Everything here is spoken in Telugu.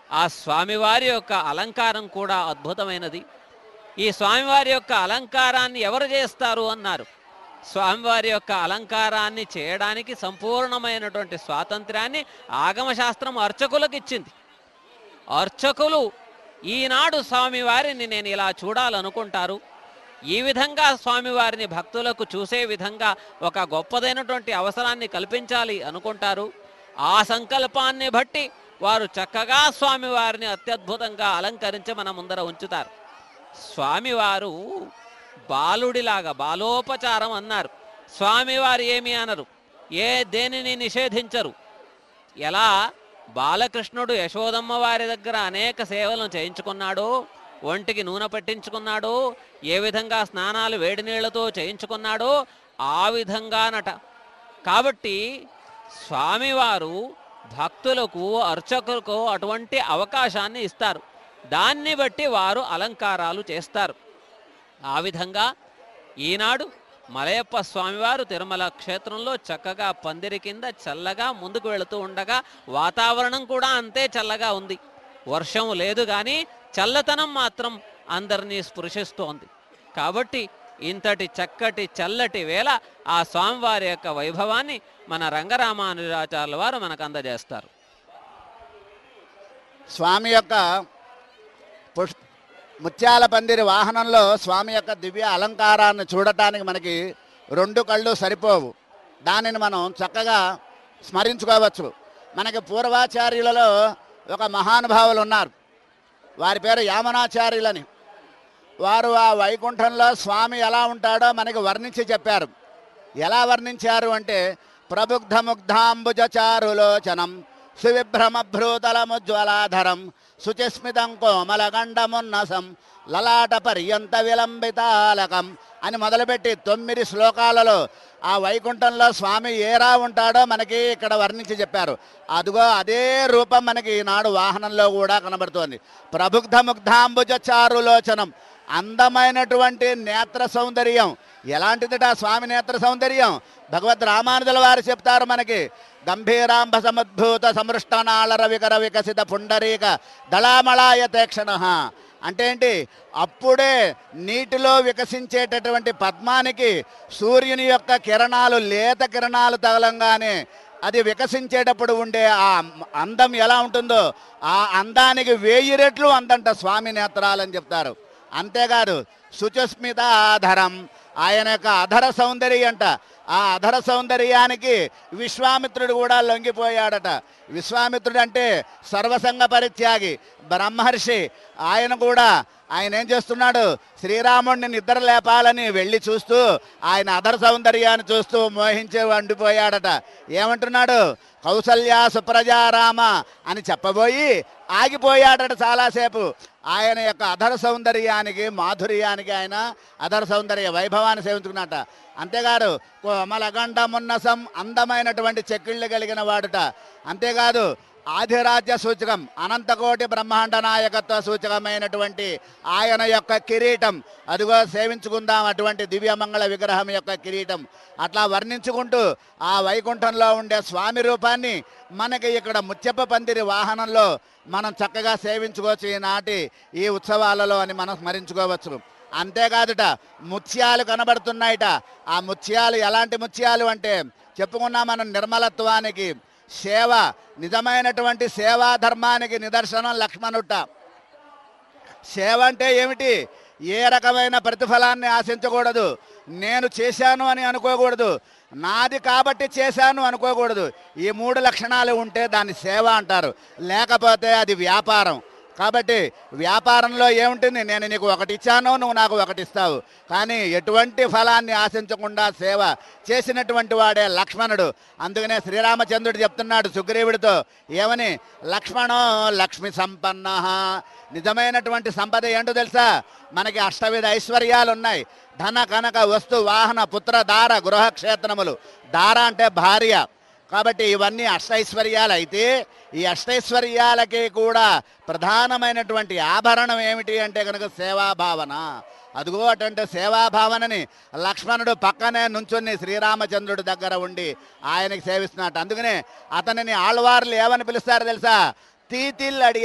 ఆ స్వామివారి యొక్క అలంకారం కూడా అద్భుతమైనది ఈ స్వామివారి యొక్క అలంకారాన్ని ఎవరు చేస్తారు అన్నారు స్వామివారి యొక్క అలంకారాన్ని చేయడానికి సంపూర్ణమైనటువంటి స్వాతంత్ర్యాన్ని ఆగమశాస్త్రం అర్చకులకు ఇచ్చింది అర్చకులు ఈనాడు స్వామివారిని నేను ఇలా చూడాలనుకుంటారు ఈ విధంగా స్వామివారిని భక్తులకు చూసే విధంగా ఒక గొప్పదైనటువంటి అవసరాన్ని కల్పించాలి అనుకుంటారు ఆ సంకల్పాన్ని బట్టి వారు చక్కగా స్వామివారిని అత్యద్భుతంగా అలంకరించి మన ముందర ఉంచుతారు స్వామివారు బాలుడిలాగా బాలోపచారం అన్నారు స్వామివారు ఏమి అనరు ఏ దేనిని నిషేధించరు ఎలా బాలకృష్ణుడు యశోదమ్మ వారి దగ్గర అనేక సేవలను చేయించుకున్నాడో ఒంటికి నూనె పట్టించుకున్నాడో ఏ విధంగా స్నానాలు వేడి నీళ్లతో చేయించుకున్నాడో ఆ విధంగానట కాబట్టి స్వామివారు భక్తులకు అర్చకులకు అటువంటి అవకాశాన్ని ఇస్తారు దాన్ని బట్టి వారు అలంకారాలు చేస్తారు ఆ విధంగా ఈనాడు మలయప్ప స్వామివారు తిరుమల క్షేత్రంలో చక్కగా పందిరి కింద చల్లగా ముందుకు వెళుతూ ఉండగా వాతావరణం కూడా అంతే చల్లగా ఉంది వర్షం లేదు కానీ చల్లతనం మాత్రం అందరినీ స్పృశిస్తోంది కాబట్టి ఇంతటి చక్కటి చల్లటి వేళ ఆ స్వామివారి యొక్క వైభవాన్ని మన రంగరామానుజాచార్యుల వారు మనకు అందజేస్తారు స్వామి యొక్క పుష్ ముత్యాల పందిరి వాహనంలో స్వామి యొక్క దివ్య అలంకారాన్ని చూడటానికి మనకి రెండు కళ్ళు సరిపోవు దానిని మనం చక్కగా స్మరించుకోవచ్చు మనకి పూర్వాచార్యులలో ఒక మహానుభావులు ఉన్నారు వారి పేరు యామనాచార్యులని వారు ఆ వైకుంఠంలో స్వామి ఎలా ఉంటాడో మనకి వర్ణించి చెప్పారు ఎలా వర్ణించారు అంటే ప్రబుద్ధ ముగ్ధాంబుజ చారులోచనం సువిభ్రమభ్రూతలముజ్వలాధరం శుచిస్మితం కోమలగండమున్నసం లలాట పర్యంత విలంబితాలకం అని మొదలుపెట్టి తొమ్మిది శ్లోకాలలో ఆ వైకుంఠంలో స్వామి ఏరా ఉంటాడో మనకి ఇక్కడ వర్ణించి చెప్పారు అదిగో అదే రూపం మనకి ఈనాడు వాహనంలో కూడా కనబడుతోంది ప్రబుద్ధ ముగ్ధాంబుజ చారులోచనం అందమైనటువంటి నేత్ర సౌందర్యం ఎలాంటిదిట ఆ స్వామి నేత్ర సౌందర్యం భగవద్ రామానుజుల వారు చెప్తారు మనకి గంభీరాంబ సముద్భూత సమృష్టనాళర వికర వికసిత పుండరీక దళామళాయ తేక్షణ అంటే ఏంటి అప్పుడే నీటిలో వికసించేటటువంటి పద్మానికి సూర్యుని యొక్క కిరణాలు లేత కిరణాలు తగలంగానే అది వికసించేటప్పుడు ఉండే ఆ అందం ఎలా ఉంటుందో ఆ అందానికి వేయి రెట్లు అందంట స్వామి నేత్రాలని చెప్తారు అంతేకాదు శుచస్మిత ఆధరం ఆయన యొక్క అధర సౌందర్యం అంట ఆ అధర సౌందర్యానికి విశ్వామిత్రుడు కూడా లొంగిపోయాడట విశ్వామిత్రుడు అంటే సర్వసంగ పరిత్యాగి బ్రహ్మర్షి ఆయన కూడా ఆయన ఏం చేస్తున్నాడు శ్రీరాముడిని నిద్ర లేపాలని వెళ్ళి చూస్తూ ఆయన అధర సౌందర్యాన్ని చూస్తూ మోహించి వండిపోయాడట ఏమంటున్నాడు కౌసల్య సుప్రజారామ అని చెప్పబోయి ఆగిపోయాడట చాలాసేపు ఆయన యొక్క అధర సౌందర్యానికి మాధుర్యానికి ఆయన అధర సౌందర్య వైభవాన్ని సేవించుకున్నట అంతేకాదు కోమలగండమున్నసం అందమైనటువంటి చెక్కిళ్ళు కలిగిన వాడుట అంతేకాదు ఆధిరాజ్య సూచకం అనంతకోటి బ్రహ్మాండ నాయకత్వ సూచకమైనటువంటి ఆయన యొక్క కిరీటం అదిగో సేవించుకుందాం అటువంటి దివ్యమంగళ విగ్రహం యొక్క కిరీటం అట్లా వర్ణించుకుంటూ ఆ వైకుంఠంలో ఉండే స్వామి రూపాన్ని మనకి ఇక్కడ ముత్యప్ప పందిరి వాహనంలో మనం చక్కగా సేవించుకోవచ్చు ఈనాటి ఈ ఉత్సవాలలో అని మనం స్మరించుకోవచ్చు అంతేకాదుట ముత్యాలు కనబడుతున్నాయిట ఆ ముత్యాలు ఎలాంటి ముత్యాలు అంటే చెప్పుకున్నా మనం నిర్మలత్వానికి సేవ నిజమైనటువంటి సేవా ధర్మానికి నిదర్శనం లక్ష్మణుట సేవ అంటే ఏమిటి ఏ రకమైన ప్రతిఫలాన్ని ఆశించకూడదు నేను చేశాను అని అనుకోకూడదు నాది కాబట్టి చేశాను అనుకోకూడదు ఈ మూడు లక్షణాలు ఉంటే దాన్ని సేవ అంటారు లేకపోతే అది వ్యాపారం కాబట్టి వ్యాపారంలో ఏముంటుంది నేను నీకు ఒకటి ఇచ్చాను నువ్వు నాకు ఒకటి ఇస్తావు కానీ ఎటువంటి ఫలాన్ని ఆశించకుండా సేవ చేసినటువంటి వాడే లక్ష్మణుడు అందుకనే శ్రీరామచంద్రుడు చెప్తున్నాడు సుగ్రీవుడితో ఏమని లక్ష్మణో లక్ష్మి సంపన్న నిజమైనటువంటి సంపద ఏంటో తెలుసా మనకి అష్టవిధ ఐశ్వర్యాలు ఉన్నాయి ధన కనక వస్తు వాహన పుత్ర దార గృహక్షేత్రములు దార అంటే భార్య కాబట్టి ఇవన్నీ అష్టైశ్వర్యాలు అయితే ఈ అష్టైశ్వర్యాలకి కూడా ప్రధానమైనటువంటి ఆభరణం ఏమిటి అంటే కనుక సేవాభావన అదిగో అటువంటి సేవాభావనని లక్ష్మణుడు పక్కనే నుంచుని శ్రీరామచంద్రుడి దగ్గర ఉండి ఆయనకి సేవిస్తున్నట్టు అందుకనే అతనిని ఆళ్వార్లు ఏమని పిలుస్తారు తెలుసా తీతిల్ అడిగే